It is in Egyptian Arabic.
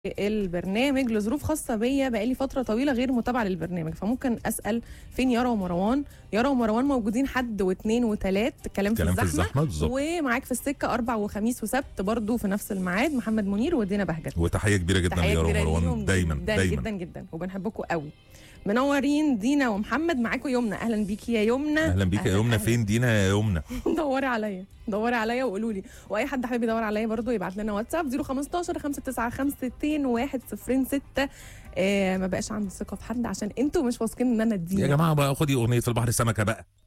البرنامج لظروف خاصة بيا بقالي فترة طويلة غير متابعة للبرنامج فممكن أسأل فين يارا ومروان يارا ومروان موجودين حد واثنين وثلاث كلام في كلام في الزحمة الزحمه بالظبط ومعاك في السكة أربع وخميس وسبت برضو في نفس الميعاد محمد منير ودينا بهجت وتحيه كبيره جدا تحية ليارا كبيرة ومروان ليهم دايما جدا دايما جدا جدا وبنحبكم قوي منورين دينا ومحمد معاكم يمنى اهلا بيكي يا يمنى اهلا بيك يا يمنى فين دينا يا يمنى دوري عليا دوري عليا وقولوا لي واي حد حابب يدور عليا برضو يبعت لنا واتساب 015 595 106 آه ما بقاش عندي ثقه في حد عشان انتوا مش واثقين ان انا يا ادينا جماعه بقى خدي اغنيه في البحر سمكه بقى